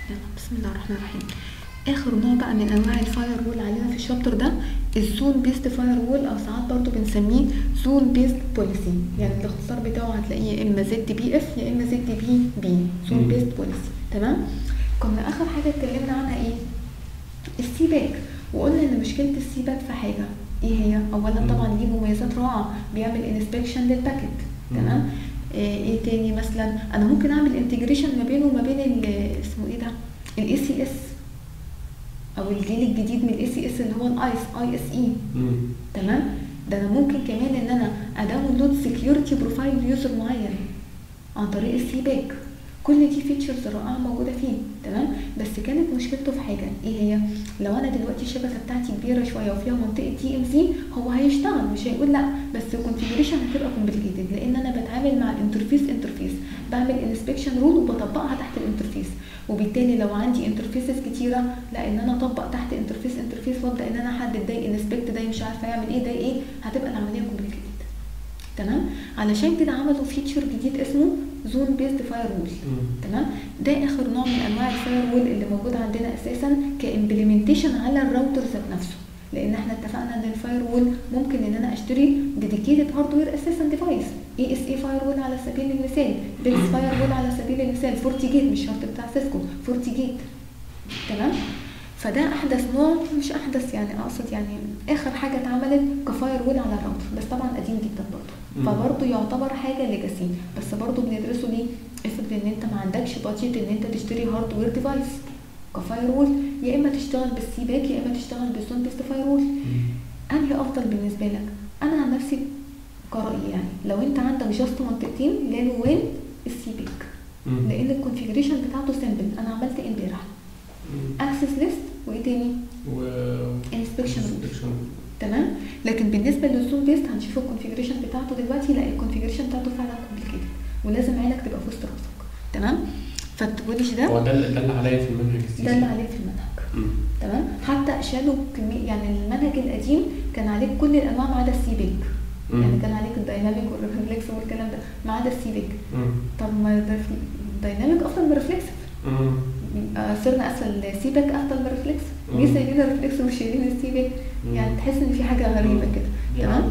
يلا بسم الله الرحمن الرحيم اخر نوع بقى من انواع الفاير وول علينا في الشابتر ده الزون بيست فاير وول او ساعات برضو بنسميه زون بيست بوليسي يعني الاختصار بتاعه هتلاقيه يا اما زد بي اف يا اما زد بي بي زون مم. بيست بوليسي تمام كنا اخر حاجه اتكلمنا عنها ايه السيباك وقلنا ان مشكله السيباك في حاجه ايه هي اولا مم. طبعا ليه مميزات رائعه بيعمل انسبكشن للباكت مم. تمام ايه إيه تاني مثلا انا ممكن اعمل انتجريشن ما بينه وما بين ال- اسمه ايه ده الاي سي اس او الجيل الجديد من الاي سي اس اللي هو الايس اي اس اي مم. تمام ده انا ممكن كمان ان انا اداونلود سكيورتي بروفايل يوزر معين عن طريق السي باك كل دي فيتشرز رائعه موجوده فيه تمام بس كانت مشكلته في حاجه ايه هي لو انا دلوقتي الشبكه بتاعتي كبيره شويه وفيها منطقه تي ام سي هو هيشتغل مش هيقول لا بس الكونفيجريشن هتبقى كومبليكيتد لان انا بتعامل مع الانترفيس انترفيس بعمل انسبكشن رول وبطبقها تحت الانترفيس وبالتالي لو عندي انترفيسز كتيره لا ان انا اطبق تحت انترفيس انترفيس وابدا ان انا احدد ده انسبكت ده مش عارفه يعمل ايه ده ايه هتبقى العمليه كومبليكيتد تمام علشان كده عملوا فيتشر جديد اسمه زون بيست فاير وول مم. تمام ده اخر نوع من انواع الفاير وول اللي موجود عندنا اساسا كامبلمنتيشن على الراوتر ذات نفسه لان احنا اتفقنا ان الفاير وول ممكن ان انا اشتري ديديكيتد هاردوير اساسا ديفايس اي اس اي فاير وول على سبيل المثال بيكس فاير وول على سبيل المثال فورتي جيت مش شرط بتاع سيسكو فورتي جيت تمام فده احدث نوع مش احدث يعني اقصد يعني اخر حاجه اتعملت كفاير وول على الراوتر بس طبعا قديم جدا برضه مم. فبرضه يعتبر حاجه ليجاسي بس برضه بندرسه ليه افرض ان انت ما عندكش بادجت ان انت تشتري هاردوير ديفايس كفاير وول يا اما تشتغل بالسي باك يا اما تشتغل بالزون بيست فاير وول مم. انهي افضل بالنسبه لك انا عن نفسي كرأيي يعني لو انت عندك جاست منطقتين لان وين السي باك مم. لان الكونفيجريشن بتاعته سيمبل انا عملت إيه امبارح مم. اكسس ليست وايه تاني و inspection rule. inspection. تمام لكن بالنسبه للزوم بيست هنشوف الكونفيجريشن بتاعته دلوقتي لا الكونفيجريشن بتاعته فعلا كومبليكيتد ولازم عينك تبقى في وسط راسك تمام فالتوبولوجي ده هو ده اللي ده اللي عليا في المنهج السيسي ده اللي عليه في المنهج مم. تمام حتى شالوا كمية يعني المنهج القديم كان عليك كل الانواع ما عدا السي بيك مم. يعني كان عليك الدايناميك والريفلكس والكلام ده ما عدا السي بيك مم. طب ما الريف- الدايناميك افضل من الريفلكس مم. آه، صرنا اسفل السي باك افضل من الريفلكس مم. ليه سايبين الريفلكس وشايلين السي باك مم. يعني تحس ان في حاجه غريبه كده تمام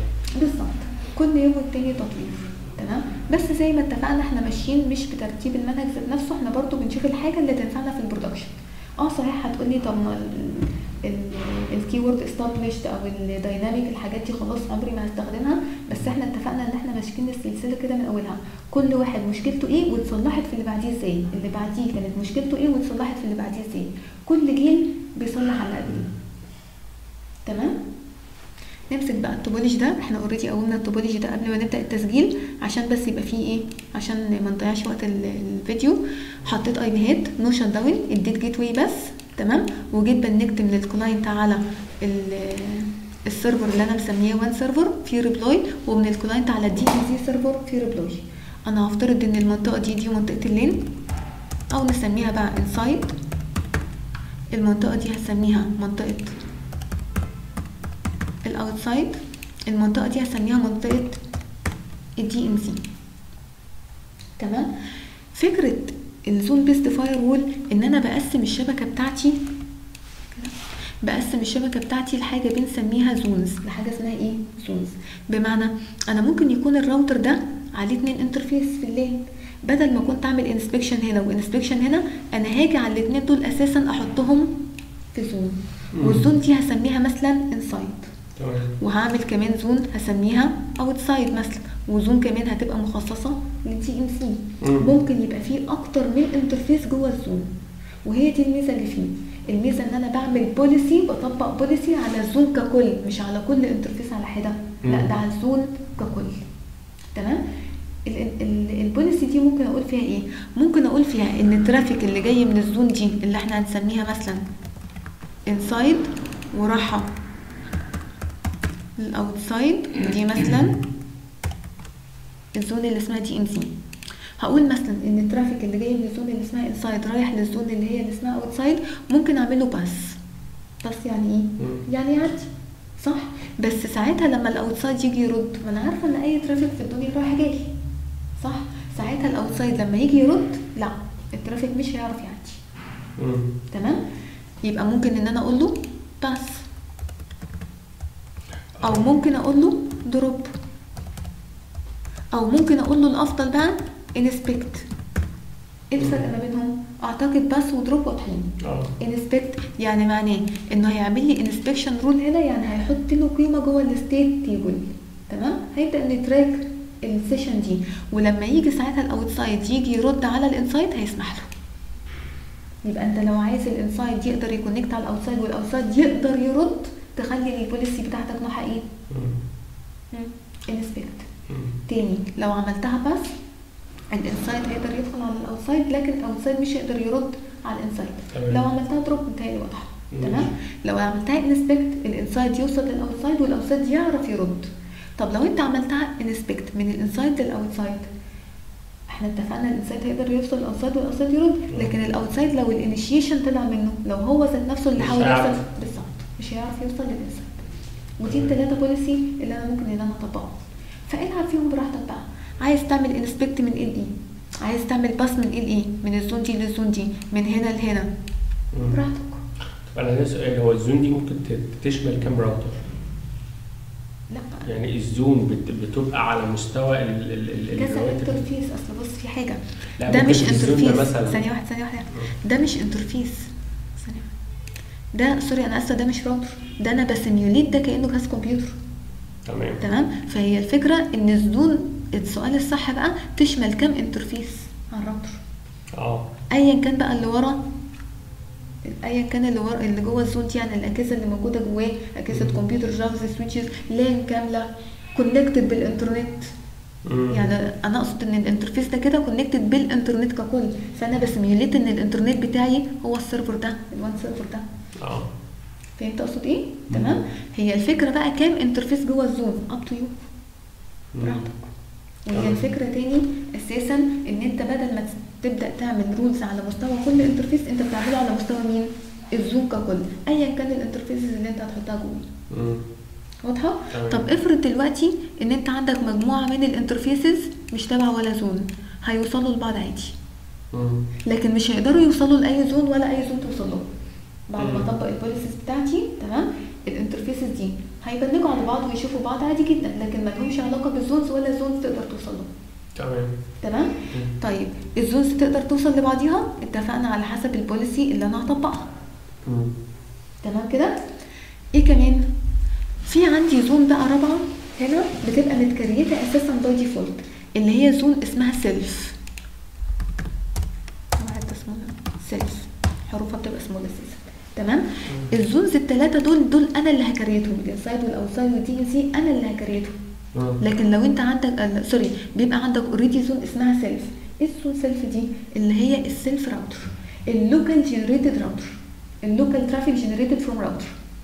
بالظبط كل يوم والتاني تطوير تمام بس زي ما اتفقنا احنا ماشيين مش بترتيب المنهج ذات نفسه احنا برضو بنشوف الحاجه اللي تنفعنا في البرودكشن اه صحيح هتقولي طب ما الكيورد استابليشد او الدايناميك الحاجات دي خلاص عمري ما هستخدمها بس احنا اتفقنا ان احنا ماسكين السلسله كده من اولها كل واحد مشكلته ايه واتصلحت في اللي بعديه ازاي اللي بعديه كانت مشكلته ايه واتصلحت في اللي بعديه ازاي كل جيل بيصلح على قبله تمام نمسك بقى التوبولوجي ده احنا اوريدي قولنا التوبولوجي ده قبل ما نبدا التسجيل عشان بس يبقى فيه ايه عشان ما نضيعش وقت ال- الفيديو حطيت اي بي هيد نو شت داون اديت جيت واي بس تمام وجيت بنكت من الكلاينت على ال- السيرفر اللي انا مسميه وان سيرفر في ريبلاي ومن الكلاينت على الدي ام زي سيرفر في ريبلاي انا هفترض ان المنطقه دي دي منطقه اللين او نسميها بقى انسايد المنطقه دي هسميها منطقه الاوتسايد المنطقه دي هسميها منطقه الدي ام سي تمام فكره الزون بيست فاير وول ان انا بقسم الشبكه بتاعتي بقسم الشبكه بتاعتي لحاجه بنسميها زونز لحاجه اسمها ايه زونز بمعنى انا ممكن يكون الراوتر ده عليه اتنين انترفيس في الليل بدل ما كنت اعمل انسبكشن هنا وانسبكشن هنا انا هاجي على الاتنين دول اساسا احطهم في زون مم. والزون دي هسميها مثلا انسايد تمام وهعمل كمان زون هسميها اوتسايد مثلا وزون كمان هتبقى مخصصه للتي ام سي مم. ممكن يبقى فيه اكتر من انترفيس جوه الزون وهي دي الميزه اللي فيه الميزه ان انا بعمل بوليسي بطبق بوليسي على الزون ككل مش على كل انترفيس على حده لا مم. ده على الزون ككل تمام ال- ال- ال- البوليسي دي ممكن اقول فيها ايه ممكن اقول فيها ان الترافيك اللي جاي من الزون دي اللي احنا هنسميها مثلا انسايد وراحه الاوتسايد دي مثلا الزون اللي اسمها دي ام سي هقول مثلا ان الترافيك اللي جاي من الزون اللي اسمها انسايد رايح للزون اللي هي اللي اسمها اوتسايد ممكن اعمله باس باس يعني ايه مم. يعني يعدي صح بس ساعتها لما الاوتسايد يجي يرد ما انا عارفه ان اي ترافيك في الدنيا رايح جاي صح ساعتها الاوتسايد لما يجي يرد لا الترافيك مش هيعرف يعدي مم. تمام يبقى ممكن ان انا اقول له باس او ممكن اقول له دروب او ممكن اقول له الافضل بقى انسبكت ايه الفرق ما بينهم اعتقد باس ودروب واضحين اه انسبكت يعني معناه انه هيعمل لي انسبكشن رول هنا يعني هيحط له قيمه جوه الستيت تيبل تمام هيبدا انه يتراك السيشن دي ولما يجي ساعتها الاوتسايد يجي يرد على الانسايد هيسمح له يبقى انت لو عايز الانسايد يقدر يكونكت على الاوتسايد والاوتسايد يقدر يرد تخلي البوليسي بتاعتك نوعها ايه مم. انسبكت مم. تاني لو عملتها بس الانسايد هيقدر يدخل على الاوتسايد لكن الاوتسايد مش هيقدر يرد على الانسايد تمام. لو عملتها دروب متهيألي واضحه مم. تمام لو عملتها انسبكت الانسايد يوصل للاوتسايد والاوتسايد يعرف يرد طب لو انت عملتها انسبكت من الانسايد للاوتسايد احنا اتفقنا الانسايد هيقدر يوصل للاوتسايد والاوتسايد يرد لكن الاوتسايد لو الانيشيشن طلع منه لو هو ذات نفسه اللي مش حاول هيعرف. يوصل بالظبط مش هيعرف يوصل للانسايد ودي الثلاثه بوليسي اللي انا ممكن ان انا اطبقهم فالعب فيهم براحتك بقى عايز تعمل انسبكت من ال اي عايز تعمل باس من ال اي من الزون دي للزون دي من هنا لهنا مم. براحتك طب انا عندي سؤال هو الزون دي ممكن ت- تشمل كام راوتر؟ لا يعني الزون بت- بتبقى على مستوى ال ال ال كذا الراوتر؟ انترفيس اصل بص في حاجه لا، ده ممكن مش في الزون ده انترفيس مثلا ثانيه واحده ثانيه واحده ده مش انترفيس ثانيه واحدة. ده سوري انا اسفه ده مش راوتر ده انا بسيميوليت ده كانه جهاز كمبيوتر تمام تمام فهي الفكره ان الزون السؤال الصح بقى تشمل كام انترفيس على الراوتر اه ايا كان بقى اللي ورا ايا كان اللي ورا اللي جوه الزون دي يعني الاجهزه اللي موجوده جواه اجهزه مم. كمبيوتر جافز سويتشز لان كامله كونكتد بالانترنت مم. يعني انا اقصد ان الانترفيس ده كده كونكتد بالانترنت ككل فانا بسميوليت ان الانترنت بتاعي هو السيرفر ده الوان سيرفر ده اه فهمت اقصد ايه مم. تمام هي الفكره بقى كام انترفيس جوه الزون اب تو يو مم. براحتك وهي تمام. الفكره تاني اساسا ان انت بدل ما تبدا تعمل رولز على مستوى كل انترفيس انت بتعمله على مستوى مين الزون ككل ايا كان الانترفيسز اللي انت هتحطها جوه مم. واضحه تمام. طب افرض دلوقتي ان انت عندك مجموعه من الانترفيسز مش تبع ولا زون هيوصلوا لبعض عادي مم. لكن مش هيقدروا يوصلوا لاي زون ولا اي زون توصل لهم بعد ما مم. اطبق البوليسيز بتاعتي تمام الانترفيسز دي هيبنجوا على بعض ويشوفوا بعض عادي جدا لكن ما لهمش علاقه بالزونز ولا زونز تقدر توصل لهم تمام تمام مم. طيب الزونز تقدر توصل لبعضيها اتفقنا على حسب البوليسي اللي انا هطبقها مم. تمام كده ايه كمان في عندي زون بقى رابعه هنا بتبقى متكريته اساسا باي ديفولت اللي هي زون اسمها سيلف واحد اسمه سيلف حروفها بتبقى سمول اساسا تمام الزونز الثلاثه دول دول انا اللي هكريتهم الانسايد والاوتسايد والدي ان سي انا اللي هكريتهم مم. لكن لو انت عندك آه، سوري بيبقى عندك اوريدي زون اسمها سيلف ايه الزون سيلف دي اللي هي السيلف راوتر اللوكال جنريتد راوتر اللوكال ترافيك جنريتد فروم راوتر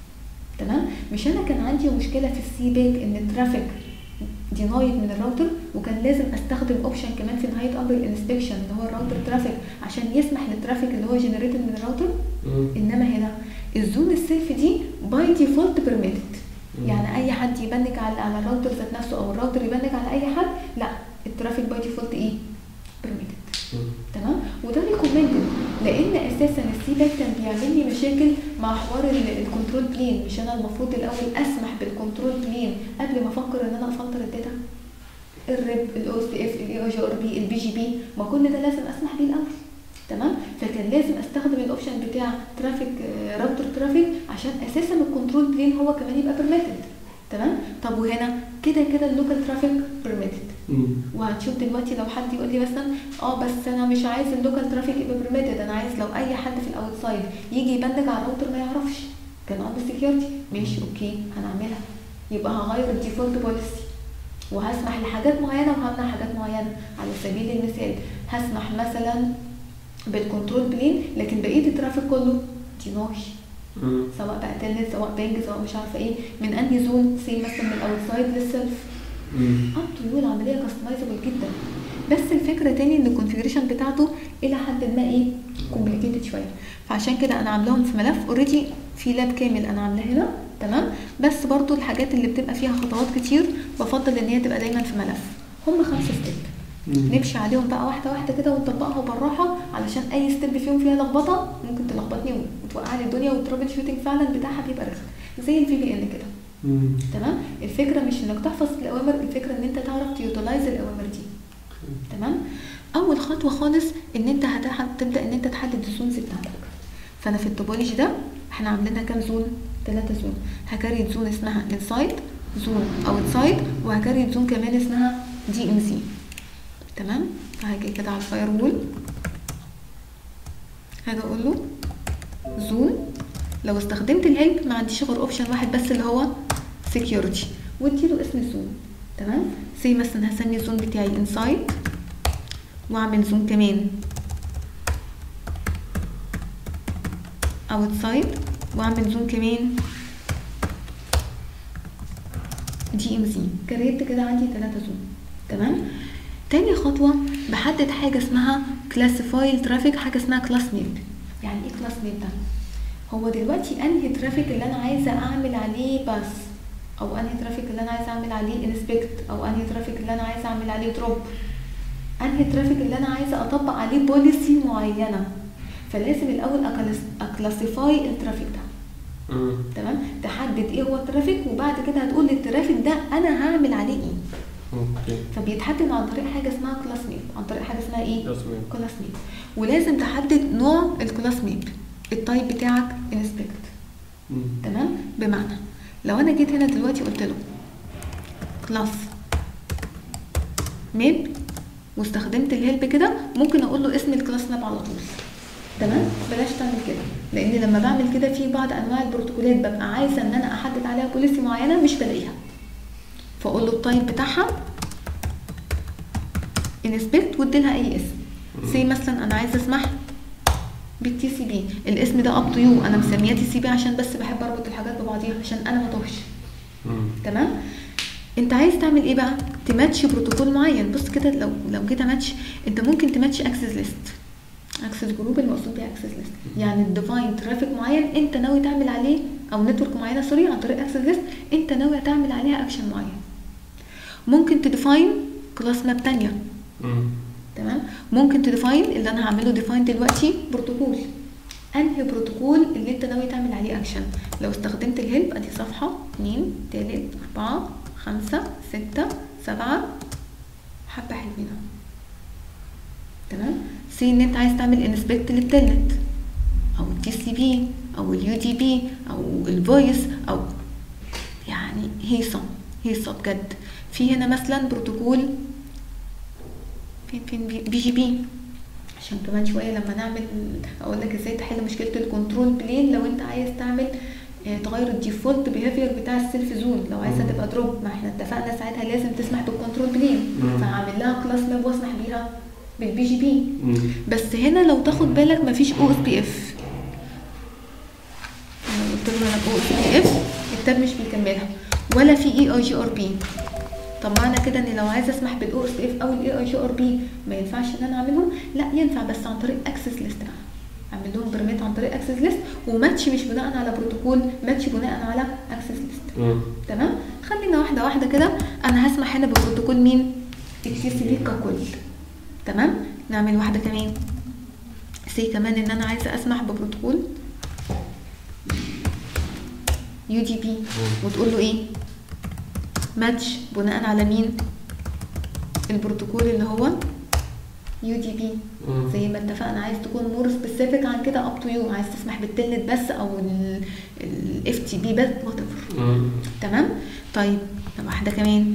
تمام مش انا كان عندي مشكله في السي باك ان الترافيك دينايد من الراوتر وكان لازم استخدم اوبشن كمان في نهايه امر الانسبكشن اللي هو الراوتر ترافيك عشان يسمح للترافيك اللي هو جنريتد من الراوتر مم. انما هنا الزون السيلف دي باي ديفولت بيرميتد مم. يعني اي حد يبنك على على الراوتر ذات نفسه او الراوتر يبنك على اي حد لا الترافيك باي ديفولت ايه بيرميتد مم. تمام وده ريكومندد لان اساسا السي باك كان بيعمل لي مشاكل مع حوار ال- الكنترول بلين مش انا المفروض الاول اسمح بالكنترول بلين قبل ما افكر ان انا افلتر الداتا الريب الاو اس اف الاي او جي ار بي البي جي بي ما كل ده لازم اسمح بيه الاول تمام فكان لازم استخدم الاوبشن بتاع ترافيك راوتر ترافيك عشان اساسا الكنترول بلين هو كمان يبقى بيرميتد تمام طب وهنا كده كده اللوكال ترافيك بيرميتد مم. وهنشوف دلوقتي لو حد يقول لي مثلا اه بس انا مش عايز اللوكال ترافيك يبقى بريميتد انا عايز لو اي حد في الاوتسايد يجي يبندج على الراوتر ما يعرفش كان عنده سكيورتي ماشي اوكي هنعملها يبقى هغير الديفولت بوليسي وهسمح لحاجات معينه وهمنع حاجات معينه على سبيل المثال هسمح مثلا بالكنترول بلين لكن بقيه الترافيك كله ديناي مم. سواء بقى تلنت سواء بينج سواء مش عارفه ايه من انهي زون سي مثلا من الاوتسايد للسيلف مم. اب تو يو العمليه كاستمايزبل جدا بس الفكره تاني ان الكونفيجريشن بتاعته الى حد ما ايه كومبليكيتد شويه فعشان كده انا عاملاهم في ملف اوريدي في لاب كامل انا عاملاه هنا تمام بس برضو الحاجات اللي بتبقى فيها خطوات كتير بفضل ان هي تبقى دايما في ملف هم خمسة ستيب مم. نمشي عليهم بقى واحده واحده كده ونطبقها بالراحه علشان اي ستيب فيهم فيها لخبطه ممكن تلخبطني وتوقع لي الدنيا والترابل شوتنج فعلا بتاعها بيبقى رخم زي الفي بي ان كده مم. تمام الفكره مش انك تحفظ الاوامر الفكره ان انت تعرف تيوتلايز الاوامر دي تمام اول خطوه خالص ان انت هت- هتبدا ان انت تحدد الزونز بتاعتك فانا في التوبولوجي ده احنا عاملينها كام زون ثلاثة زون هكريت زون اسمها انسايد زون اوتسايد وهكريت زون كمان اسمها دي ام سي تمام فهاجي كده على الفاير وول هاجي اقول له زون لو استخدمت الهيلب ما عنديش غير اوبشن واحد بس اللي هو سكيورتي واديله اسم الزون تمام سي مثلا هسمي الزون بتاعي انسايد واعمل زون كمان اوتسايد واعمل زون كمان دي ام سي كريت كده عندي ثلاثة زون تمام تاني خطوة بحدد حاجة اسمها كلاسيفايل ترافيك حاجة اسمها كلاس ميب يعني ايه كلاس ميب ده هو دلوقتي انهي ترافيك اللي انا عايزة اعمل عليه بس او انهي ترافيك اللي انا عايزة اعمل عليه انسبكت او انهي ترافيك اللي انا عايزة اعمل عليه دروب انهي ترافيك اللي انا عايزة اطبق عليه بوليسي معينة فلازم الاول اكلاسيفاي الترافيك ده مم. تمام تحدد ايه هو الترافيك وبعد كده هتقول الترافيك ده انا هعمل عليه ايه اوكي فبيتحدد عن طريق حاجه اسمها كلاس ميب عن طريق حاجه اسمها ايه كلاس ميب. كلاس ميب ولازم تحدد نوع الكلاس ميب التايب بتاعك انسبكت مم. تمام بمعنى لو انا جيت هنا دلوقتي قلت له كلاس ميب واستخدمت الهيلب كده ممكن اقول له اسم الكلاس ماب على طول تمام بلاش تعمل كده لان لما بعمل كده في بعض انواع البروتوكولات ببقى عايزه ان انا احدد عليها بوليسي معينه مش بلاقيها فاقول له التايب بتاعها انسبكت وادي لها اي اسم سي مثلا انا عايزه اسمح بالتي سي بي الاسم ده اب تو يو انا مسمياه تي سي بي عشان بس بحب اربط الحاجات ببعضيها عشان انا ما توهش مم. تمام انت عايز تعمل ايه بقى تماتش بروتوكول معين بص كده لو لو جيت اماتش انت ممكن تماتش اكسس ليست اكسس جروب المقصود بيها اكسس ليست يعني الديفاين ترافيك معين انت ناوي تعمل عليه او نتورك معينه سوري عن طريق اكسس ليست انت ناوي تعمل عليها اكشن معين ممكن تديفاين كلاس ماب تانية مم. تمام ممكن تديفاين اللي انا هعمله ديفاين دلوقتي بروتوكول انهي بروتوكول اللي انت ناوي تعمل عليه اكشن لو استخدمت الهيلب ادي صفحه اتنين تالت اربعه خمسه سته سبعه حبه حلوين اهو. تمام سي ان انت عايز تعمل انسبكت للتلت او التي سي بي او اليو دي بي او الفويس او يعني هيصه هيصه بجد في هنا مثلا بروتوكول فين فين بي- بي جي بي عشان كمان شويه لما نعمل اقول لك ازاي تحل مشكله الكنترول بلين لو انت عايز تعمل آه، تغير الديفولت بيهافير بتاع السيلف زون لو عايزها مم. تبقى دروب ما احنا اتفقنا ساعتها لازم تسمح بالكنترول بلين مم. فهعمل لها كلاس ماب واسمح بيها بالبي جي بي مم. بس هنا لو تاخد بالك مفيش او اس بي اف لو قلت له انا او اس بي اف التاب مش بيكملها ولا في اي اي جي ار بي طب معنى كده ان لو عايزه اسمح بالاو اس بي اف او الاي اي جي ار بي ما ينفعش ان انا اعملهم لا ينفع بس عن طريق اكسس ليست بقى اعمل لهم برميت عن طريق اكسس ليست وماتش مش بناء على بروتوكول ماتش بناء على اكسس ليست مم. تمام خلينا واحده واحده كده انا هسمح هنا ببروتوكول مين التي سي بي ككل تمام نعمل واحده كمان سي كمان ان انا عايزه اسمح ببروتوكول يو دي بي وتقول له ايه ماتش بناء على مين البروتوكول اللي هو يو دي بي مم. زي ما اتفقنا عايز تكون مور سبيسيفيك عن كده اب تو يو عايز تسمح بالتلت بس او الاف تي بي بس وات مم. تمام طيب طب واحده كمان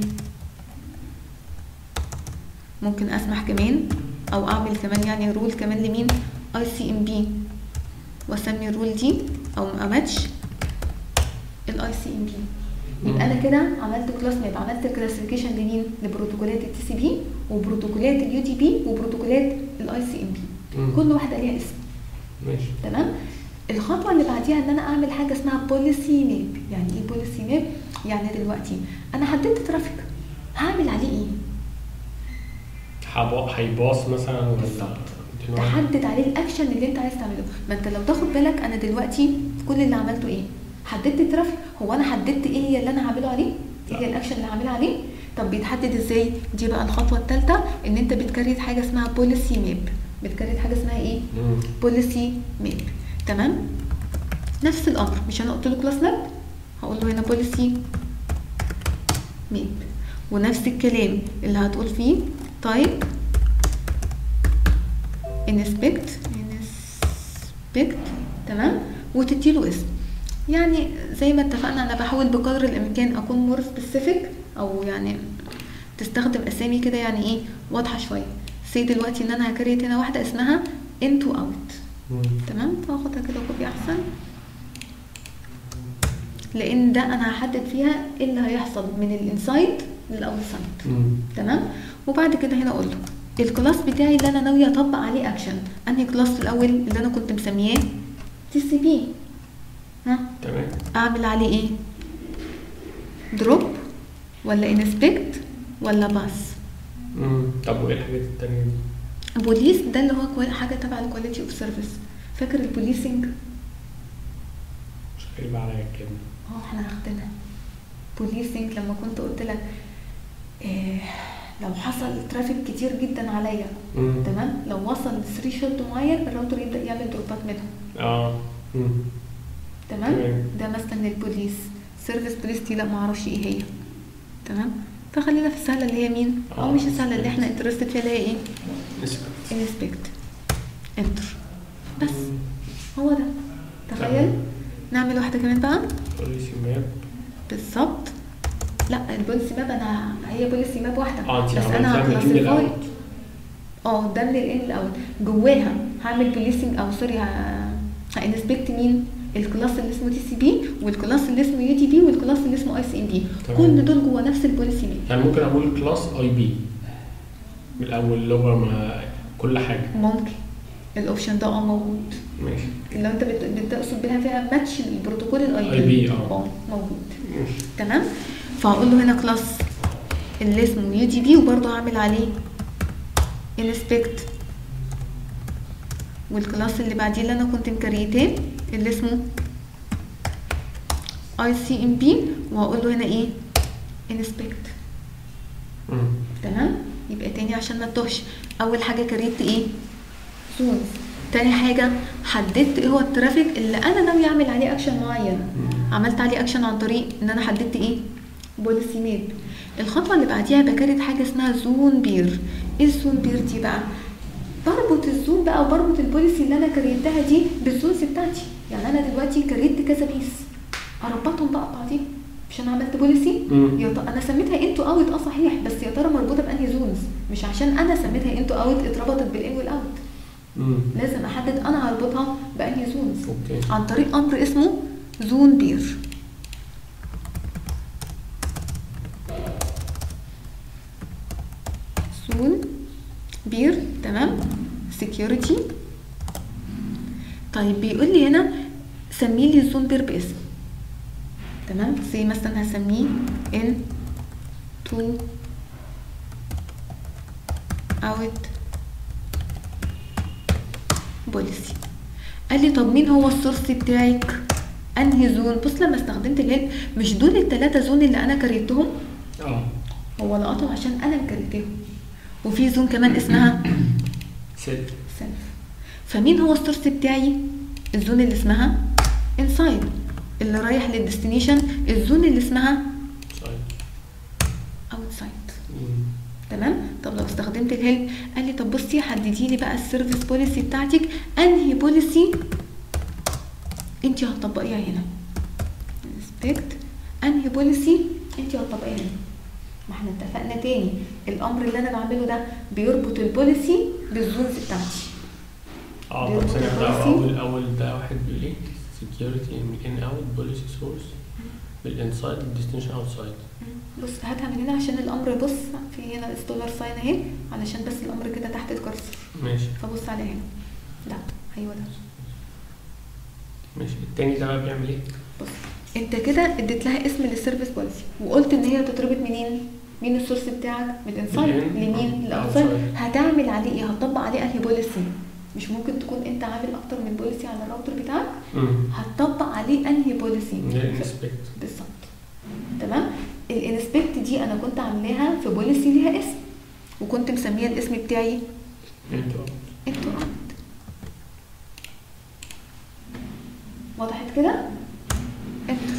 ممكن اسمح كمان او اعمل كمان يعني رول كمان لمين اي سي ام بي واسمي الرول دي او اماتش الاي سي ام بي يبقى انا كده عملت كلاس ماب عملت كلاسيفيكيشن لمين لبروتوكولات التي سي بي وبروتوكولات اليو دي بي وبروتوكولات الاي سي ام بي مم. كل واحده ليها اسم ماشي تمام الخطوه اللي بعديها ان انا اعمل حاجه اسمها بوليسي ماب يعني ايه بوليسي ماب يعني دلوقتي انا حددت ترافيك هعمل عليه ايه حبا- هيباص مثلا ولا بالظبط. continue؟ تحدد عليه الاكشن اللي انت عايز تعمله ما انت لو تاخد بالك انا دلوقتي كل اللي عملته ايه حددت الترافيك هو انا حددت ايه هي اللي انا هعمله عليه ايه هي الاكشن اللي هعملها عليه طب بيتحدد ازاي دي بقى الخطوه الثالثه ان انت بتكريت حاجه اسمها بوليسي ماب بتكريت حاجه اسمها ايه مم. بوليسي ماب تمام نفس الامر مش انا قلت له كلاس ماب هقول له هنا بوليسي ماب ونفس الكلام اللي هتقول فيه تايب انسبكت انسبكت تمام وتديله اسم يعني زي ما اتفقنا انا بحاول بقدر الامكان اكون مور سبيسيفيك او يعني تستخدم اسامي كده يعني ايه واضحه شويه سي دلوقتي ان انا هكريت هنا واحده اسمها انتو اوت مم. تمام فاخدها كده كوبي احسن لان ده انا هحدد فيها ايه اللي هيحصل من الانسايد للاوتسايد مم. تمام وبعد كده هنا اقول له الكلاس بتاعي اللي انا ناويه اطبق عليه اكشن انهي كلاس الاول اللي انا كنت مسمياه تي سي بي ها تمام اعمل عليه ايه دروب ولا انسبكت ولا باس مم. طب وايه الحاجات التانية دي؟ بوليس ده اللي هو كوال- حاجه تبع الكواليتي اوف سيرفيس فاكر البوليسنج مش غريبة عليا الكلمة اه احنا هاخدينها بوليسنج لما كنت قلت لك إيه لو حصل ترافيك كتير جدا عليا مم. تمام لو وصل لثري شوت معين الراوتر يبدا يعمل دروبات منهم اه مم. تمام تمام. ده مثلا البوليس سيرفيس بوليس دي لا ما اعرفش ايه هي تمام فخلينا في السهله اللي هي مين او آه، مش السهله اللي احنا انترستد فيها اللي هي ايه نسبة انسبكت انتر بس مم. هو ده تخيل تمام. نعمل واحده كمان بقى بوليسي ماب بالظبط لا البوليسي ماب انا هي بوليسي ماب واحده اه انت بس انا عملتها من هكلاسيفاي الاول اه ده من الان الاول جواها هعمل بوليسنج او سوري هانسبكت مين الكلاس اللي اسمه تي سي بي والكلاس اللي اسمه يو تي بي والكلاس اللي اسمه اي سي ام بي تمام. كل دول جوا نفس البوليسي ماب يعني ممكن اقول كلاس اي بي من الاول اللي هو ما كل حاجة ممكن الاوبشن ده اه موجود ماشي لو انت بت- بتقصد بيها فيها ماتش البروتوكول الاي IP اه. موجود ماشي تمام فهقول له هنا كلاس اللي اسمه يو دي بي وبرضه هعمل عليه انسبكت والكلاس اللي بعديه اللي انا كنت مكريتاه اللي اسمه اي سي ام بي وهقول له هنا ايه انسبكت مم. تمام يبقى تاني عشان ما تتوهش اول حاجه كريت ايه زونز تاني حاجه حددت ايه هو الترافيك اللي انا ناوي اعمل عليه اكشن معين مم. عملت عليه اكشن عن طريق ان انا حددت ايه بوليسي ماب الخطوه اللي بعديها بكرت حاجه اسمها زون بير ايه الزون بير دي بقى بربط الزون بقى وبربط البوليسي اللي انا كريتها دي بالزونز بتاعتي يعني انا دلوقتي كريت كذا بيس اربطهم بقى ببعضيهم مش انا عملت بوليسي مم. يا ط- انا سميتها انتو اوت اه صحيح بس يا ترى مربوطه بانهي زونز مش عشان انا سميتها انتو اوت اتربطت بالان والاوت مم. لازم احدد انا هربطها بانهي زونز اوكي عن طريق امر اسمه زون بير زون بير تمام سكيورتي طيب بيقول لي هنا سمي لي الزون بير باسم تمام زي مثلا هسميه ان تو اوت بوليسي قال لي طب مين هو السورس بتاعك انهي زون بص لما استخدمت الهيد مش دول التلاتة زون اللي انا كريتهم اه هو لقطهم عشان انا اللي كريتهم وفي زون كمان اسمها سيت سيلف فمين هو السورس بتاعي الزون اللي اسمها انسايد اللي رايح للديستنيشن الزون اللي اسمها سايد اوتسايد مم. تمام طب لو استخدمت الهيلب قال لي طب بصي حددي لي بقى السيرفيس بوليسي بتاعتك انهي بوليسي انت هتطبقيها هنا انسبكت انهي بوليسي انت هتطبقيها هنا ما احنا اتفقنا تاني الامر اللي انا بعمله ده بيربط البوليسي بالزونز بتاعتي اه دي طب ثانية نقطة واحدة كويسة. اول اول ده واحد بيقول ايه سكيورتي من ان اوت بوليسي سورس بالانسايد ديستنيشن اوتسايد بص هاتها من هنا عشان الامر بص في هنا دولار ساين اهي علشان بس الامر كده تحت الكرسر ماشي فبص عليه هنا ده ايوه ده ماشي التاني ده بقى بيعمل ايه؟ بص انت كده اديت لها اسم للسيرفيس بوليسي وقلت ان هي تتربط منين مين السورس بتاعك من الانسايد من ال- لمين آه، لاوتسايد outside. هتعمل عليه ايه هتطبق عليه انهي بوليسي مش ممكن تكون انت عامل اكتر من بوليسي على الراوتر بتاعك امم هتطبق عليه انهي بوليسي الانسبكت بالظبط تمام الانسبكت دي انا كنت عاملاها في بوليسي ليها اسم وكنت مسميه الاسم بتاعي انتوا انتوا وضحت كده انتر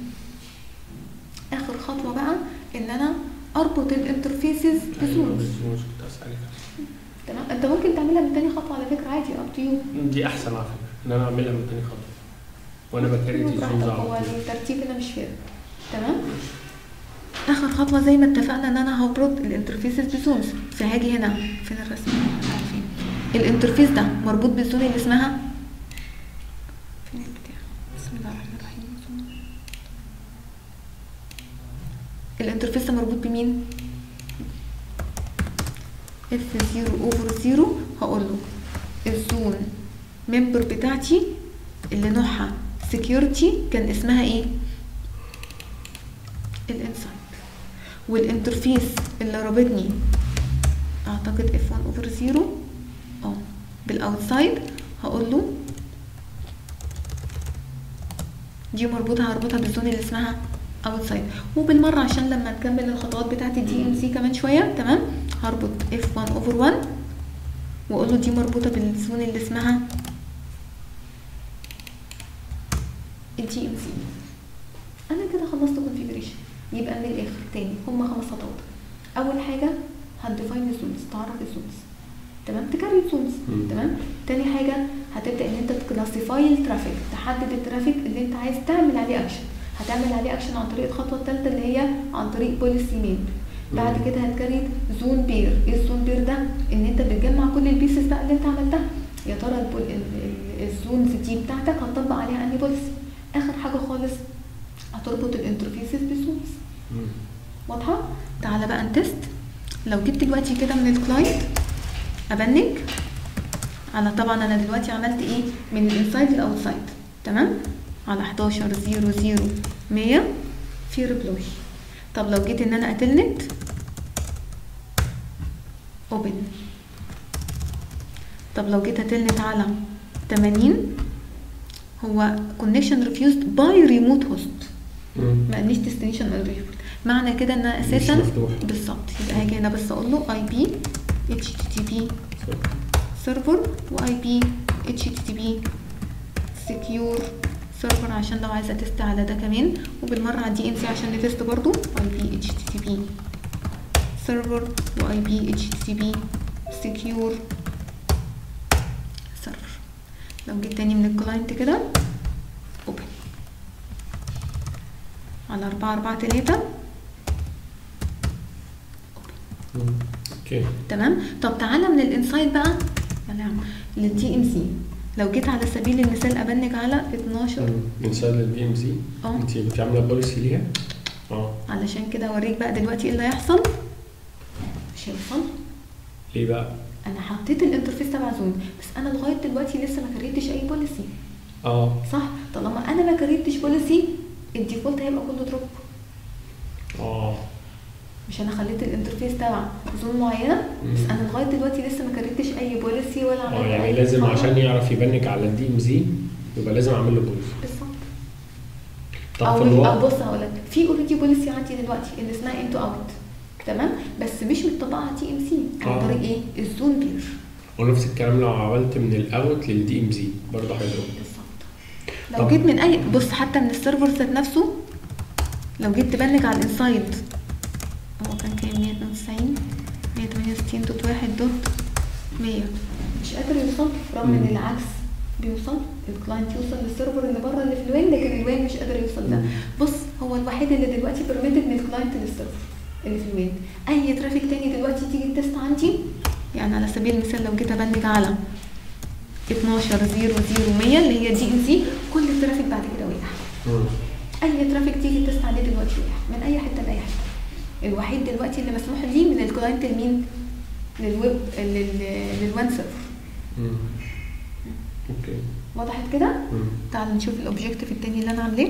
اخر خطوه بقى ان انا اربط الانترفيسز بزونز مش كنت اسالك تمام انت ممكن تعملها من تاني خطوه على فكره عادي اب تو يو دي احسن على فكره ان انا اعملها من تاني خطوه وانا بكريت الزومز هو على طول الترتيب هنا مش فارق تمام اخر خطوه زي ما اتفقنا ان انا هربط الانترفيسز بزونز فهاجي هنا فين الرسم فين الانترفيس ده مربوط بالزون اللي اسمها فين البتاع بسم الله الرحمن الرحيم الانترفيس ده مربوط بمين اف 0 اوفر 0 هقول له الزون ممبر بتاعتي اللي نوعها سكيورتي كان اسمها ايه الانسايد والانترفيس اللي رابطني اعتقد اف 1 اوفر 0 اه بالاوتسايد هقول له دي مربوطه هربطها بالزون اللي اسمها اوتسايد وبالمره عشان لما نكمل الخطوات بتاعت الدي ام سي كمان شويه تمام هربط اف 1 اوفر 1 واقول له دي مربوطه بالزون اللي اسمها الدي ام سي انا كده خلصت كونفيجريشن يبقى من الاخر تاني هما خمس خطوات اول حاجه هتديفاين الزونز تعرف الزونز تمام تكرر الزونز مم. تمام تاني حاجه هتبدا ان انت تكلاسيفاي الترافيك تحدد الترافيك اللي انت عايز تعمل عليه اكشن هتعمل عليه اكشن عن طريق الخطوه الثالثه اللي هي عن طريق بوليسي مين بعد مم. كده هتكريت زون بير ايه الزون بير ده ان انت بتجمع كل البيسز بقى اللي انت عملتها يا ترى البول... ال- ال- الزونز دي بتاعتك هتطبق عليها انهي بوليسي اخر حاجه خالص هتربط الانترفيسز بزونز مم. واضحه تعالى بقى نتست لو جبت دلوقتي كده من الكلاينت ابنج على طبعا انا دلوقتي عملت ايه من الانسايد للاوتسايد تمام على 11 0 0 100 في ريبلوي طب لو جيت ان انا اتلنت اوبن طب لو جيت اتلنت على 80 هو connection refused by remote host مم. ما قاليش ديستنيشن انريبل معنى كده ان أنا مش اساسا مفتوح. بالظبط يبقى هاجي هنا بس اقول له اي بي اتش تي تي بي سيرفر واي بي اتش تي تي بي سكيور سيرفر عشان لو عايزه تست على ده كمان وبالمره على الدي ان سي عشان نتست برضو اي بي اتش تي تي بي سيرفر واي بي اتش تي تي بي سكيور سيرفر لو جيت تاني من الكلاينت كده اوبن على أربعة أربعة تلاتة مم. اوكي تمام طب تعالى من الانسايد بقى يلا يا عم للدي ام سي لو جيت على سبيل المثال ابنج على 12 انسايد الدي ام سي اه. انت كنت عامله بوليسي ليها اه علشان كده اوريك بقى دلوقتي ايه اللي هيحصل مش هيوصل ليه بقى؟ انا حطيت الانترفيس تبع زون بس انا لغايه دلوقتي لسه ما كريتش اي بوليسي اه صح طالما انا ما كريتش بوليسي الديفولت هيبقى كله دروب اه مش انا خليت الانترفيس تبع زون معينه بس مم. انا لغايه دلوقتي لسه ما كريتش اي بوليسي ولا عملت اه يعني أي لازم حاجة. عشان يعرف يبنك على الدي ام زي يبقى لازم اعمل له بوليسي بالظبط طب او في او الوقت بص هقول لك في اوريدي بوليسي عندي دلوقتي اللي اسمها انتو اوت تمام بس مش متطبقه على تي ام سي عن آه. طريق ايه الزون بير ونفس الكلام لو عملت من الاوت للدي ام زي برضه هيضرب بالظبط لو طب- جيت من اي بص حتى من السيرفر ذات نفسه لو جيت تبنج على الانسايد هو كان كام 192 168 دوت واحد دوت 100 مش قادر يوصل رغم ان مم. العكس بيوصل الكلاينت يوصل للسيرفر اللي بره اللي في الوين لكن الوين مش قادر يوصل ده مم. بص هو الوحيد اللي دلوقتي بيرميتد من الكلاينت للسيرفر اللي في الوين اي ترافيك تاني دلوقتي تيجي التست عندي يعني على سبيل المثال لو جيت ابنج على 12 0 0 100 اللي هي دي ان سي كل الترافيك بعد كده وقع مم. اي ترافيك تيجي تست عليه دلوقتي وقع من اي حته لاي حته الوحيد دلوقتي اللي مسموح ليه من الكلاينت لمين للويب لل- للوان سيرفر مم. اوكي وضحت كده مم. تعال نشوف الاوبجيكتيف التاني اللي انا عاملاه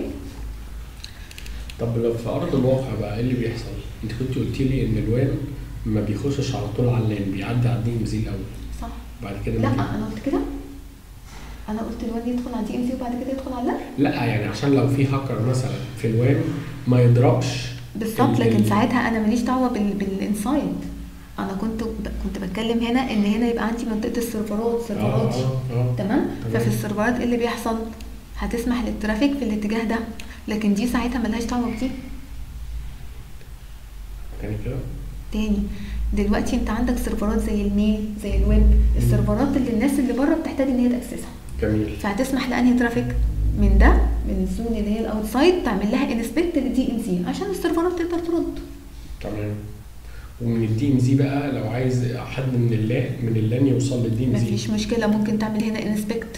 طب لو في ارض الواقع بقى ايه اللي بيحصل؟ انت كنت قلت لي ان الوان ما بيخشش على طول على اللان بيعدي على الدي ام زي الاول صح بعد كده لا بيجي- انا قلت كده انا قلت الوان يدخل على دي ام سي وبعد كده يدخل على اللاب لا يعني عشان لو في هاكر مثلا في الوان ما يضربش بالظبط ال- لكن ال- ساعتها انا ماليش دعوه بال... بالانسايد انا كنت ب... كنت بتكلم هنا ان هنا يبقى عندي منطقه السيرفرات اه سيرفرات اه اه تمام تمام. ففي السيرفرات ايه اللي بيحصل هتسمح للترافيك في الاتجاه ده لكن دي ساعتها ملهاش دعوه بدي يعني كده تاني دلوقتي انت عندك سيرفرات زي الميل زي الويب السيرفرات اللي الناس اللي بره بتحتاج ان هي تاكسسها جميل فهتسمح لانهي ترافيك من ده من الزون اللي هي الاوتسايد تعمل لها انسبكت للدي ام سي عشان السيرفرات تقدر ترد تمام ومن الدي ام زي بقى لو عايز حد من اللان من اللان يوصل للدي ام زي مفيش مشكله ممكن تعمل هنا انسبكت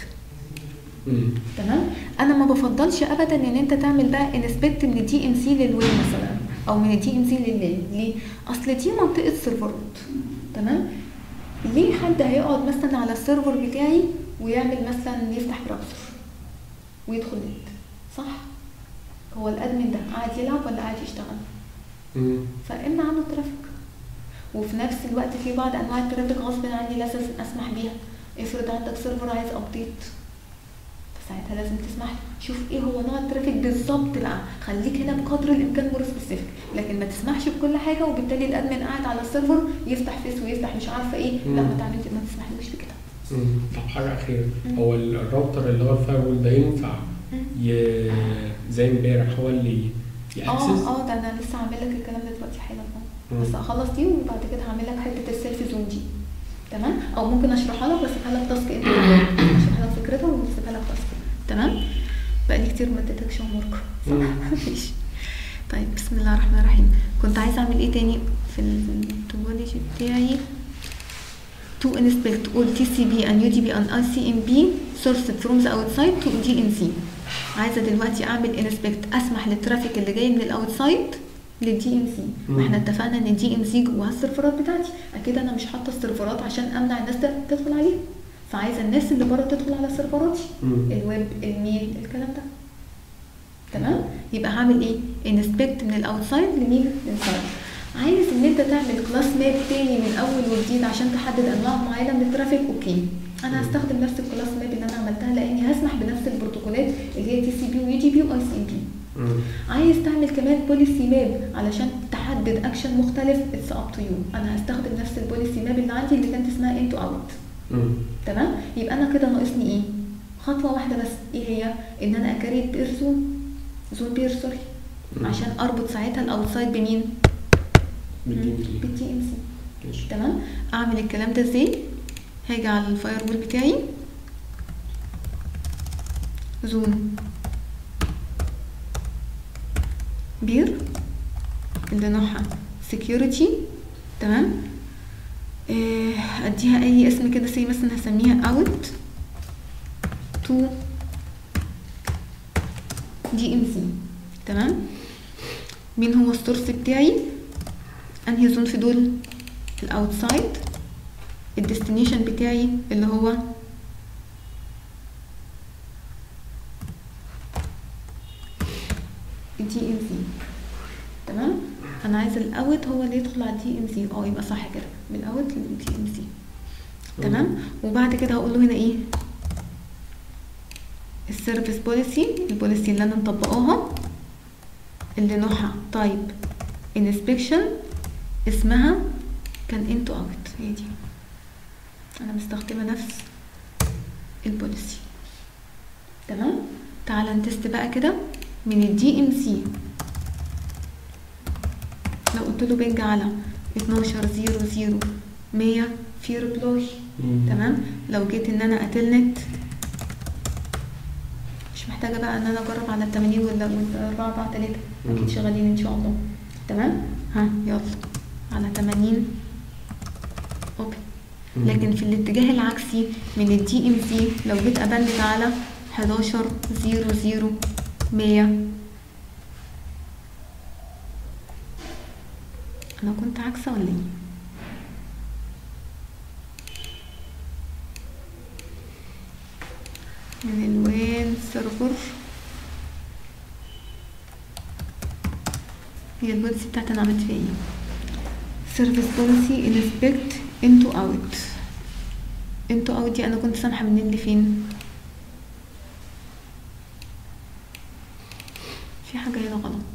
تمام انا ما بفضلش ابدا ان انت تعمل بقى انسبكت من الدي ام سي للويب مثلا او من الدي ام سي لللان ليه اصل دي منطقه سيرفرات تمام ليه حد هيقعد مثلا على السيرفر بتاعي ويعمل مثلا يفتح براوزر ويدخل نت صح هو الادمن ده قاعد يلعب ولا قاعد يشتغل فامنع عنه الترافيك وفي نفس الوقت في بعض انواع الترافيك غصب عني لازم اسمح بيها افرض عندك سيرفر عايز ابديت ساعتها لازم تسمح له شوف ايه هو نوع الترافيك بالظبط بقى خليك هنا بقدر الامكان مور سبيسيفيك لكن ما تسمحش بكل حاجه وبالتالي الادمن قاعد على السيرفر يفتح فيس ويفتح مش عارفه ايه لا ما مم. تعملش ما تسمحلوش بكده طب حاجه اخيره مم. هو الراوتر اللي هو الفاير ده ينفع ي... زي امبارح هو اللي ياكسس اه اه ده انا لسه هعمل لك الكلام ده دلوقتي حالا مم. اه بس اخلص دي وبعد كده هعمل لك حته السيلف زون دي تمام او ممكن اشرحها لك واسيبها لك تاسك انت اشرحها لك فكرتها واسيبها لك تاسك تمام بقالي كتير ما اديتكش هوم ورك مم. صح ماشي طيب بسم الله الرحمن الرحيم كنت عايزه اعمل ايه تاني في التوبولوجي بتاعي to inspect all TCP and UDP and ICMP sourced from the outside to DNC عايزه دلوقتي اعمل انسبكت اسمح للترافيك اللي جاي من الاوتسايد للدي ام سي مم. ما احنا اتفقنا ان الدي ام سي جواها السيرفرات بتاعتي اكيد انا مش حاطه السيرفرات عشان امنع الناس ت- تدخل عليها فعايزه الناس اللي بره تدخل على سيرفراتي مم. الويب الميل الكلام ده تمام يبقى هعمل ايه انسبكت من الاوتسايد لمين للسايد عايز ان انت تعمل كلاس ماب تاني من اول وجديد عشان تحدد انواع معينه من الترافيك اوكي انا هستخدم نفس الكلاس ماب اللي انا عملتها لاني هسمح بنفس البروتوكولات اللي هي تي سي بي ويو جي بي واي سي بي مم. عايز تعمل كمان بوليسي ماب علشان تحدد اكشن مختلف اتس اب تو يو انا هستخدم نفس البوليسي ماب اللي عندي اللي كانت اسمها انتو اوت مم. تمام يبقى انا كده ناقصني ايه خطوه واحده بس ايه هي ان انا اكريت بير زون زون بير سوري مم. عشان اربط ساعتها الاوتسايد بمين بالدي ام سي بالتي ام سي ماشي. تمام اعمل الكلام ده ازاي هاجي على الفاير وول بتاعي زون بير اللي نوعها security تمام آه، اديها اي اسم كده زي مثلا هسميها out to دي ام سي تمام مين هو السورس بتاعي انهي زون في دول الاوتسايد الديستنيشن بتاعي اللي هو الدي ام سي تمام انا عايزه الاوت هو اللي يدخل على الدي ام سي اه يبقى صح كده من الاوت للدي ام سي تمام وبعد كده هقول له هنا ايه السيرفيس بوليسي البوليسي اللي انا مطبقاها اللي نوعها تايب انسبكشن اسمها كان انتو اوت هي دي انا مستخدمه نفس البوليسي تمام تعالى نتست بقى كده من الدي ام سي لو قلت له بنج على 12 0 0 100 في ريبلاي مم. تمام لو جيت ان انا اتلنت مش محتاجه بقى ان انا اجرب على ال 80 ولا ولا 4 4 3 اكيد مم. شغالين ان شاء الله تمام ها يلا على 80 اوبن مم. لكن في الاتجاه العكسي من الدي ام سي لو جيت ابند على 11 0 0 100 انا كنت عكسه ولا ايه من الوين سيرفر هي البوليسي بتاعتي انا عملت فيها ايه سيرفيس بوليسي انسبكت انتو اوت انتو اوت دي انا كنت سامحه منين لفين في حاجه هنا غلط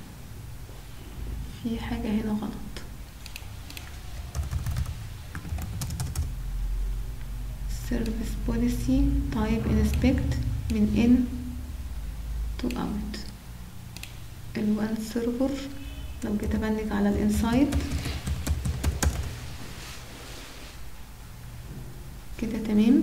في حاجه هنا غلط سيرفيس بوليسي تايب انسبكت من ان تو اوت الوان سيرفر لو جيت ابنج على الانسايد كده تمام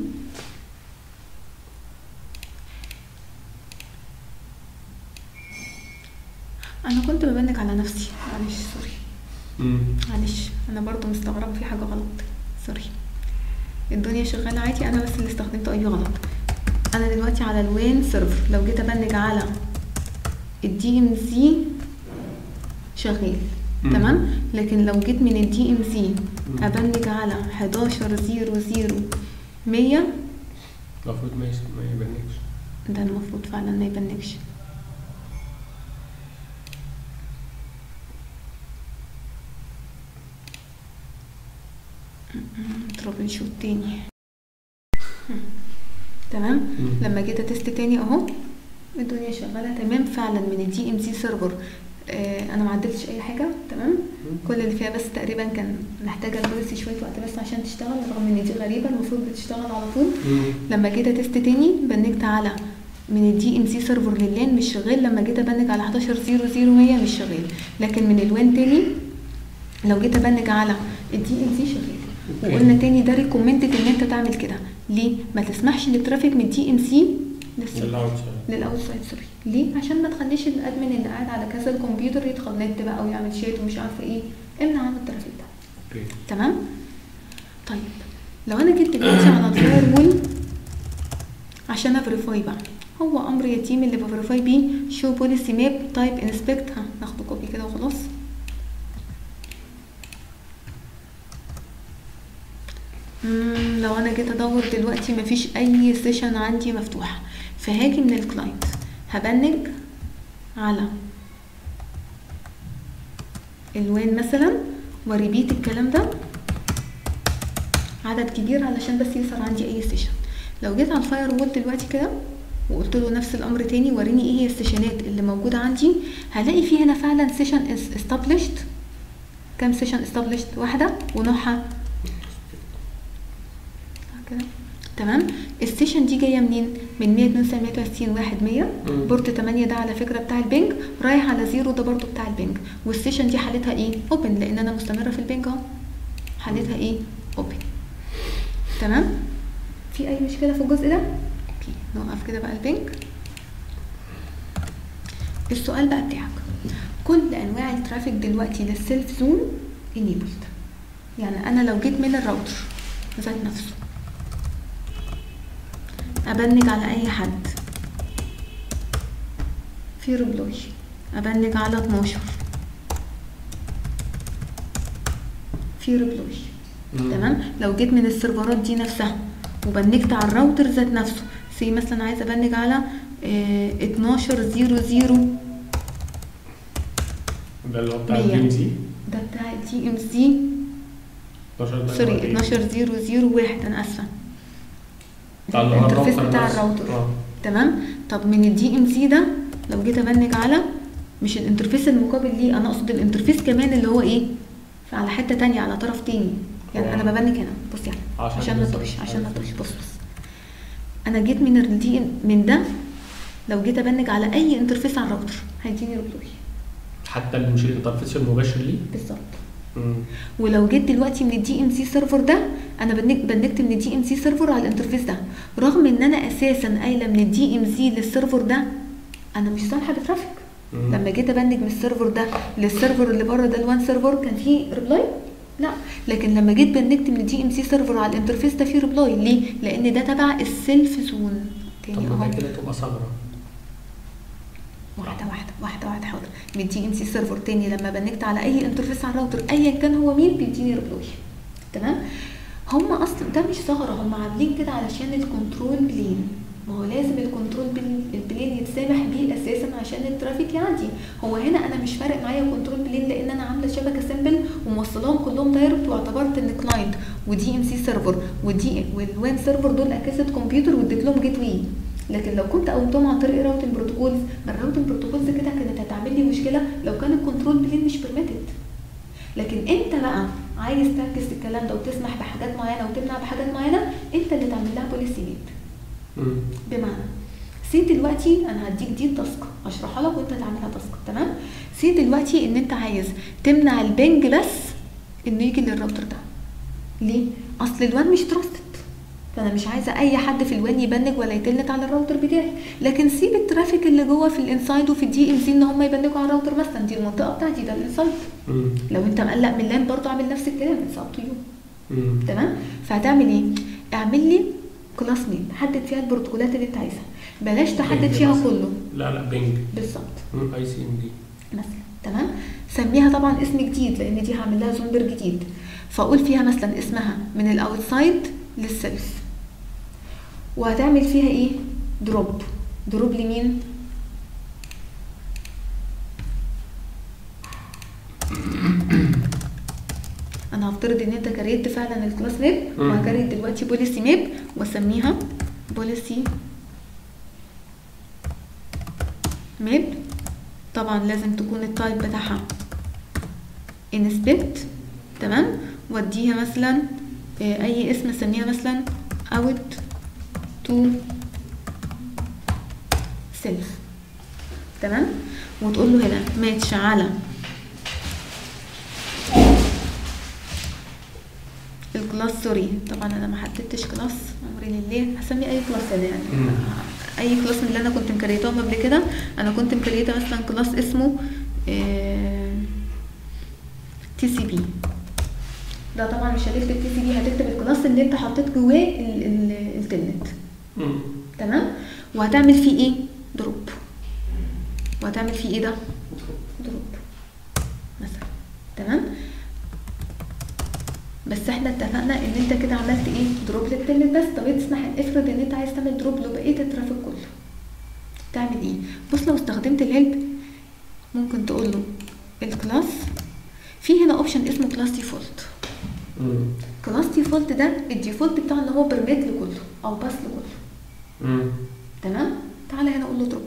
انا كنت ببنج على نفسي معلش سوري مم. معلش انا برضو مستغربه في حاجه غلط سوري الدنيا شغاله عادي انا بس اللي استخدمت اي غلط انا دلوقتي على الوين سيرفر لو جيت ابنج على الدي ام زي شغال مم. تمام لكن لو جيت من الدي ام زي مم. ابنج على 11 0 0 100 المفروض ما يس- ما يبنكش ده المفروض فعلا ما يبنكش ترابل شوت تاني تمام مم. لما جيت اتست تاني اهو الدنيا شغاله تمام فعلا من الدي ام سي سيرفر آه انا ما عدلتش اي حاجه تمام مم. كل اللي فيها بس تقريبا كان محتاجه البوليسي شويه وقت بس عشان تشتغل رغم ان دي غريبه المفروض بتشتغل على طول مم. لما جيت اتست تاني بنكت على من الدي ام سي سيرفر لللان مش شغال لما جيت ابنج على 11 0 0 100 مش شغال لكن من الوان تاني لو جيت ابنج على الدي ام سي شغال أوكي. وقلنا تاني ده ريكومندد ان انت تعمل كده ليه ما تسمحش للترافيك من الدي ام سي للأوتسايد. للاوتسايد سوري ليه عشان ما تخليش الادمن اللي قاعد على كذا الكمبيوتر يدخل نت بقى ويعمل شات ومش عارفه ايه امنع عنه الترافيك ده اوكي تمام طيب لو انا جيت دلوقتي على الفاير وول عشان افيريفاي بقى هو امر يتيم اللي بفيريفاي بيه شو بوليسي ماب تايب انسبكت ها ناخده كوبي كده وخلاص مم، لو انا جيت ادور دلوقتي مفيش اي سيشن عندي مفتوحه فهاجي من الكلاينت هبنج على الوان مثلا وريبيت الكلام ده عدد كبير علشان بس يظهر عندي اي سيشن لو جيت على الفاير وول دلوقتي كده وقلت له نفس الامر تاني وريني ايه هي السيشنات اللي موجوده عندي هلاقي في هنا فعلا سيشن استابليشد كام سيشن استابليشد واحده ونوعها كده تمام السيشن دي جايه منين من 192 160 واحد 100 مم. بورت 8 ده على فكره بتاع البنج رايح على زيرو ده برضو بتاع البنج والسيشن دي حالتها ايه اوبن لان انا مستمره في البنج اهو حالتها ايه اوبن تمام في اي مشكله في الجزء ده اوكي نوقف كده بقى البنج السؤال بقى بتاعك كل انواع الترافيك دلوقتي للسيلف زون انيبلد يعني انا لو جيت من الراوتر ذات نفسه ابنج على اي حد في ريبلاي ابنج على 12 في ريبلاي مم. تمام لو جيت من السيرفرات دي نفسها وبنجت على الراوتر ذات نفسه سي مثلا عايزه ابنج على اه 12 0 0 ده اللي هو بتاع مية. الدي ام سي ده بتاع الدي ام سي 12 ده سوري اللي هو إيه؟ 12 0 0 1 انا اسفه بتاع اللي هو الانترفيس الراوتر بتاع بس. الراوتر اه تمام طب من الدي ام سي ده لو جيت ابنج على مش الانترفيس المقابل ليه انا اقصد الانترفيس كمان اللي هو ايه على حته تانية على طرف تاني يعني هو- انا ببنج هنا بص يعني عشان عشان ما بس- تطش عشان ما عشان- تطش بص بص انا جيت من الدي من ده لو جيت ابنج على اي انترفيس على الراوتر هيديني ريبلاي حتى اللي مش الانترفيس المباشر ليه بالظبط مم. ولو جيت دلوقتي من الدي ام سي سيرفر ده انا بنك- بنكت من الدي ام سي سيرفر على الانترفيس ده رغم ان انا اساسا قايله من الدي ام سي للسيرفر ده انا مش سامحه بترافيك مم. لما جيت ابنج من السيرفر ده للسيرفر اللي بره ده الوان سيرفر كان فيه ريبلاي لا لكن لما جيت بنكت من الدي ام سي سيرفر على الانترفيس ده فيه ريبلاي ليه لان ده تبع السيلف زون تاني طب ما اهو ده كده تبقى ثغره واحده واحده واحده واحده حاضر من الدي ام سي سيرفر تاني لما بنكت على اي انترفيس على الراوتر ايا كان هو مين بيديني ريبلاي تمام هم اصلا ده مش ثغره هم عاملين كده علشان الكنترول بلين ما هو لازم الكنترول بلين البلين يتسامح بيه اساسا عشان الترافيك يعدي هو هنا انا مش فارق معايا كنترول بلين لان انا عامله شبكه سيمبل وموصلاهم كلهم دايركت واعتبرت ان كلاينت ودي ام سي سيرفر ودي والوان سيرفر دول اجهزه كمبيوتر واديت لهم جيت واي لكن لو كنت قومتهم عن طريق راوتنج بروتوكولز الراوتنج بروتوكولز كده كانت هتعمل لي مشكله لو كان الكنترول بلين مش بيرميتد لكن انت بقى عايز تعكس الكلام ده وتسمح بحاجات معينه وتمنع بحاجات معينه انت اللي تعمل لها بوليسي ميد مم. بمعنى سي دلوقتي انا هديك دي التاسك اشرحها لك وانت تعملها تاسك تمام سي دلوقتي ان انت عايز تمنع البنج بس انه يجي للراوتر ده ليه اصل الوان مش تراستد فانا مش عايزه اي حد في الوان يبنج ولا يتلت على الراوتر بتاعي لكن سيب الترافيك اللي جوه في الانسايد وفي الدي ام سي ان هم يبنجوا على الراوتر مثلا دي المنطقه بتاعتي ده الانسايد مم. لو انت مقلق من اللان برضه اعمل نفس الكلام اتس اب تو يو مم. تمام فهتعمل ايه اعمل لي كلاس نيم حدد فيها البروتوكولات اللي انت عايزها بلاش تحدد بنج فيها مثلا. كله لا لا بينج بالظبط اي سي ام دي مثلا تمام سميها طبعا اسم جديد لان دي هعمل لها زومبر جديد فاقول فيها مثلا اسمها من الاوتسايد للسيلف وهتعمل فيها ايه دروب دروب لمين انا هفترض ان انت كريت فعلا الكلاس ماب مم. وهكريت دلوقتي بوليسي ماب واسميها بوليسي ماب طبعا لازم تكون التايب بتاعها انسبكت تمام واديها مثلا آه، اي اسم اسميها مثلا اوت تو سيلف تمام وتقول له هنا ماتش على الكلاس سوري طبعا انا ما حددتش كلاس امري لله هسمي اي كلاس أنا يعني مم. اي كلاس من اللي انا كنت مكريتهم قبل كده انا كنت مكريته مثلا كلاس اسمه تي سي بي ده طبعا مش هتكتب تي سي بي هتكتب الكلاس اللي انت حطيت جواه ال- ال- التلنت مم. تمام وهتعمل فيه ايه دروب وهتعمل فيه ايه ده دروب مثلا تمام بس احنا اتفقنا ان انت كده عملت ايه دروب للتلنت بس طب اسمح افرض ان انت عايز تعمل دروب لبقيه الترافيك كله تعمل ايه بص لو استخدمت الهيلب ممكن تقول له الكلاس في هنا اوبشن اسمه كلاس ديفولت مم. كلاس ديفولت ده الديفولت بتاعه ان هو بيرميت لكله او باس لكله مم. تمام تعالى هنا قول له دروب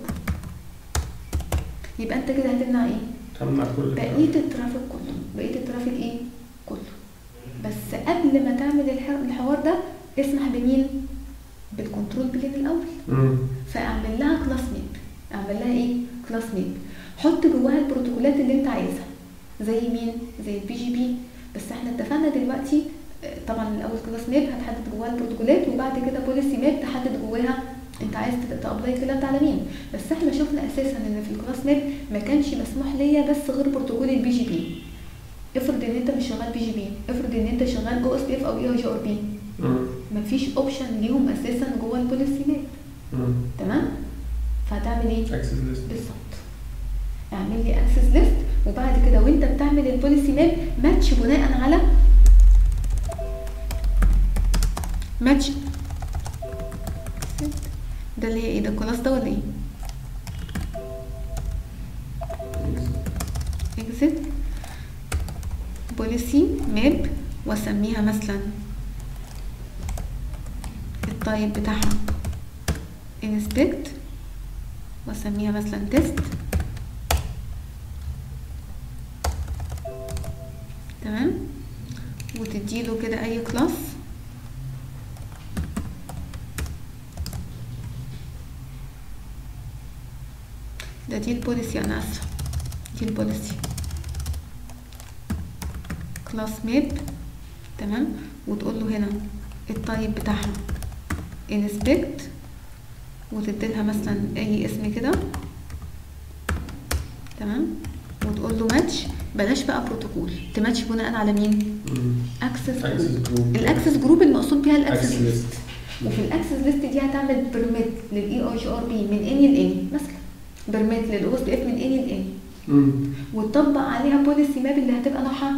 يبقى انت كده هتمنع ايه تمنع كل بقيه الترافيك كله بقيه الترافيك ايه كله بس قبل ما تعمل الح- الحوار ده اسمح بمين بالكنترول بلين الاول مم. فاعمل لها كلاس ميب اعمل لها ايه كلاس ميب حط جواها البروتوكولات اللي انت عايزها زي مين زي البي جي بي بس احنا اتفقنا دلوقتي آه، طبعا الاول كلاس ميب هتحدد جواها البروتوكولات وبعد كده بوليسي ميب تحدد جواها انت عايز تت- تابلاي الكلام ده على مين بس احنا شفنا اساسا ان في الكلاس ميب ما كانش مسموح ليا بس غير بروتوكول البي جي بي افرض ان انت مش شغال بي جي بي افرض ان انت شغال او اس بي اف او اي جي ار بي مم. مفيش اوبشن ليهم اساسا جوه البوليسي ميب مم. تمام فهتعمل ايه اكسس ليست بالظبط اعمل لي اكسس ليست وبعد كده وانت بتعمل البوليسي ماب ماتش بناء على ماتش ده اللي هي ايه ده الكلاس ده ولا ايه اكزit بوليسي ماب واسميها مثلا التايب بتاعها inspect واسميها مثلا تيست تمام وتديله كده اي كلاس ده دي البوليسي انا اسفه دي البوليسي كلاس ماب تمام وتقول له هنا التايب بتاعها inspect وتديلها مثلا اي اسم كده تمام وتقول له ماتش بلاش بقى بروتوكول تماتش بناء على مين اكسس اكسس جروب جروب الاكسس جروب المقصود بيها الاكسس اكسس ليست ليست وفي الاكسس ليست دي هتعمل بيرميت للاي اي جي ار بي من اني لاني مثلا بيرميت للاو اس بي اف من اني لاني وتطبق عليها بوليسي ماب اللي هتبقى نوعها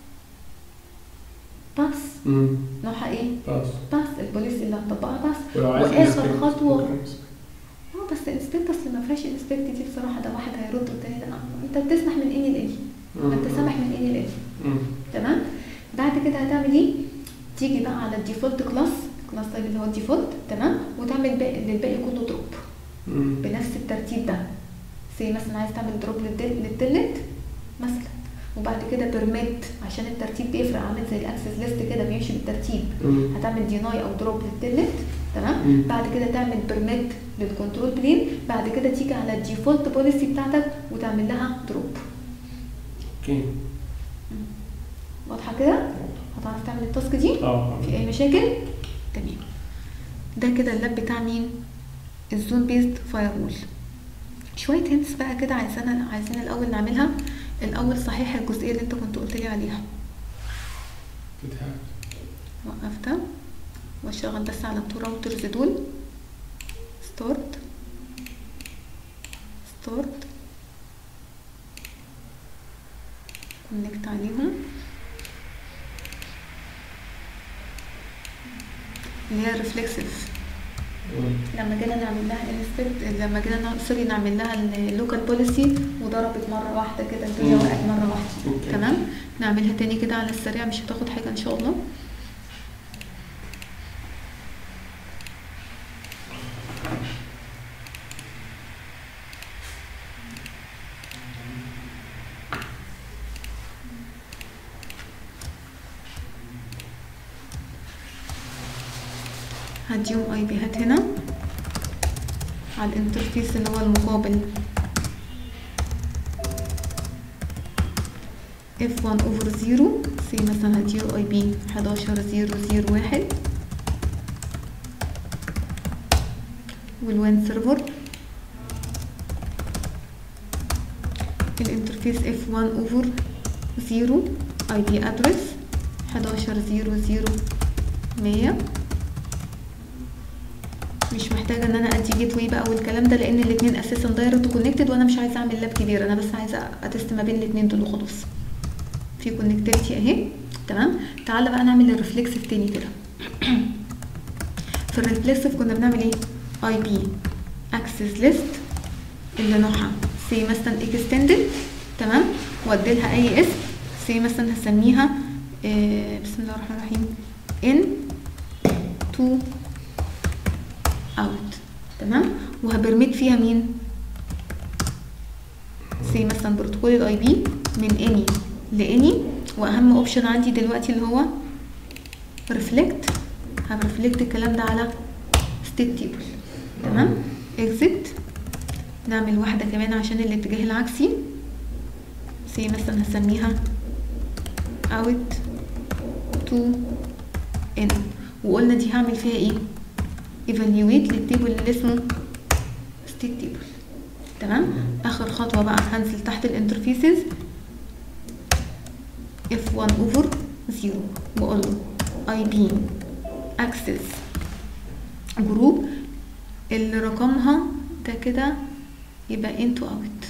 باس نوعها ايه باس باس البوليسي اللي هتطبقها باس ولو عايز واخر inspect خطوه ممكن inspect. اه بس انسبكت اصل ما فيهاش انسبكت دي بصراحه ده واحد هيرد والتاني لا انت بتسمح من اني لاني ما انت سامح من اني لاني مم. تمام بعد كده هتعمل ايه تيجي بقى على الديفولت كلاس كلاس تايب اللي هو الديفولت تمام وتعمل باقي للباقي كله دروب مم. بنفس الترتيب ده زي مثلا عايز تعمل دروب للتلت مثلا وبعد كده بيرميت عشان الترتيب بيفرق عامل زي الاكسس ليست كده بيمشي بالترتيب مم. هتعمل ديناي او دروب للتلت تمام مم. بعد كده تعمل بيرميت للكنترول بلين بعد كده تيجي على الديفولت بوليسي بتاعتك وتعمل لها دروب اوكي واضحه كده هتعرف تعمل التاسك دي اه في اي مشاكل تمام ده كده اللاب بتاع مين الزون بيزد فايرول شويه هنتس بقى كده عايزانا عايزين الاول نعملها الاول صحيح الجزئيه اللي انت كنت قلت لي عليها بتاع وقفتها واشتغل بس على التو راوترز دول ستارت ستارت كونكت عليهم اللي هي ريفلكسيف لما جينا نعمل لها انسبكت لما جينا نع- سوري نعمل لها اللوكال بوليسي وضربت مره واحده كده الدنيا مم. وقعت مره واحده أوكي. تمام نعملها تاني كده على السريع مش هتاخد حاجه ان شاء الله هديهم اي بيهات هنا على الانترفيس اللي هو المقابل F1 over 0 سي مثلا هديله اي بي 11001 والوين سيرفر الانترفيس F1 over 0 اي بي ادرس 1100100 مش محتاجه ان انا ادي جيت واي بقى والكلام ده لان الاثنين اساسا دايركت كونكتد وانا مش عايزه اعمل لاب كبير انا بس عايزه اتست ما بين الاثنين دول وخلاص في كونكتيفيتي اهي تمام تعالى بقى نعمل الريفلكسيف تاني كده في الريفلكسيف كنا بنعمل ايه اي بي اكسس ليست اللي نوعها سي مثلا اكستندد تمام وادي لها اي اسم سي مثلا هسميها آه بسم الله الرحمن الرحيم ان تو اوت تمام وهبرميت فيها مين سي مثلا بروتوكول الاي بي من اني لاني واهم اوبشن عندي دلوقتي اللي هو ريفلكت هرفلكت الكلام ده على ستيت تيبل تمام اكزيت نعمل واحده كمان عشان الاتجاه العكسي سي مثلا هسميها اوت تو ان وقلنا دي هعمل فيها ايه ايفالويت للتيبل اللي اسمه ستيت تيبل تمام اخر خطوه بقى هنزل تحت الانترفيسز f1 over 0 واقول له ib access جروب اللي رقمها ده كده يبقى into out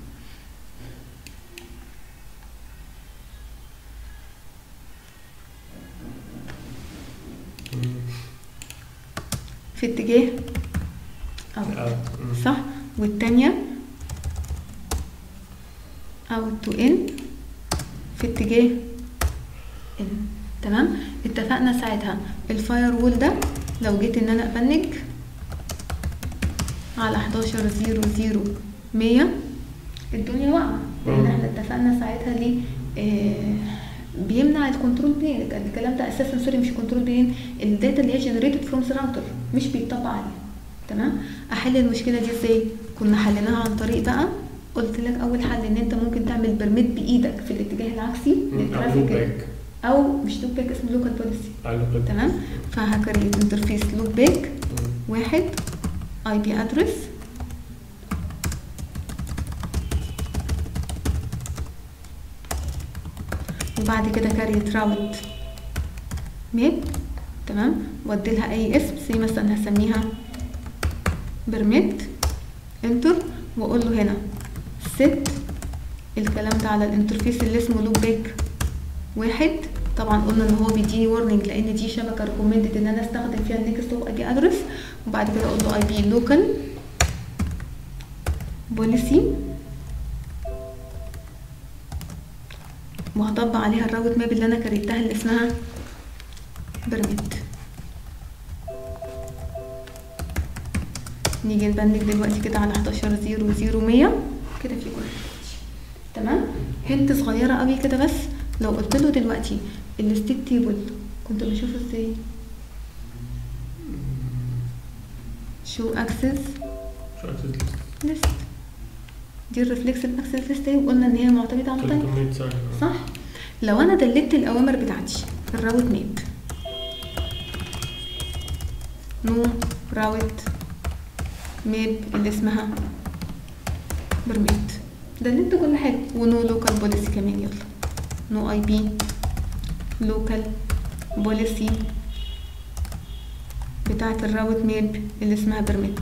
في اتجاه out صح والتانية out to in في اتجاه in تمام اتفقنا ساعتها الفاير وول ده لو جيت ان انا ابنج على 11 0 0 100 الدنيا واقعه لان احنا اتفقنا ساعتها ليه آه بيمنع الكنترول بلين الكلام ده اساسا سوري مش كنترول بلين الداتا اللي هي جنريتد فروم ذا راوتر مش بيطبق عليها تمام احل المشكله دي ازاي كنا حليناها عن طريق بقى قلت لك اول حل ان انت ممكن تعمل برميت بايدك في الاتجاه العكسي للترافيك او مش لوب باك اسمه لوكال بوليسي تمام فهكريت انترفيس لوب باك واحد اي بي ادرس وبعد كده كاريت راوت ماب تمام وادي لها اي اسم زي مثلا هسميها برميت انتر واقول له هنا set الكلام ده على الانترفيس اللي اسمه لوب باك واحد طبعا قلنا ان هو بيديني warning لان دي شبكه ريكومندد ان انا استخدم فيها النكست اوف اي بي ادرس وبعد كده اقول له اي بي لوكال بوليسي وهطبق عليها الراوت ماب اللي انا كريتها اللي اسمها برميت نيجي نبنك دلوقتي كده على 11 0 0 100 كده في كل تمام هنت صغيره قوي كده بس لو قلت له دلوقتي الستيت تيبل كنت بشوفه ازاي شو اكسس شو اكسس ليست دي الريفلكسيف اكسس ليست وقلنا ان هي معتمده على التايم 300 ثانية صح لو انا دلت الاوامر بتاعتي في الراوت ماب نو راوت ماب اللي اسمها برميت دلت كل حاجه ونو لوكال بوليسي كمان يلا نو اي بي لوكال بوليسي بتاعه الراوت ماب اللي اسمها برميت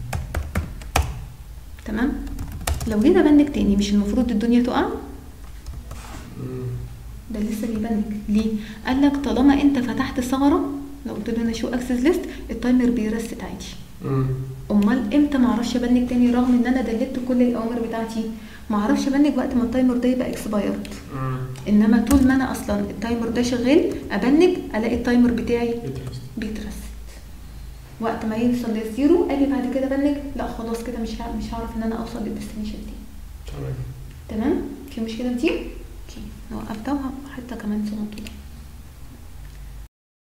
تمام لو جينا بنك تاني مش المفروض الدنيا تقع مم. ده لسه بيبنك ليه قال لك طالما انت فتحت ثغره لو قلت له انا شو اكسس ليست التايمر بيرست عادي مم. امال امتى ما اعرفش ابنك تاني رغم ان انا دلت كل الاوامر بتاعتي ما اعرفش ابنك وقت ما التايمر ده يبقى اكسبايرد مم. انما طول ما انا اصلا التايمر ده شغال ابنك الاقي التايمر بتاعي Interest. بيترست وقت ما يوصل للزيرو اجي بعد كده بنك لا خلاص كده مش ه- مش هعرف ان انا اوصل للديستنيشن دي تمام تمام في مشكله في دي اوكي نوقف ده وهحط كمان صوت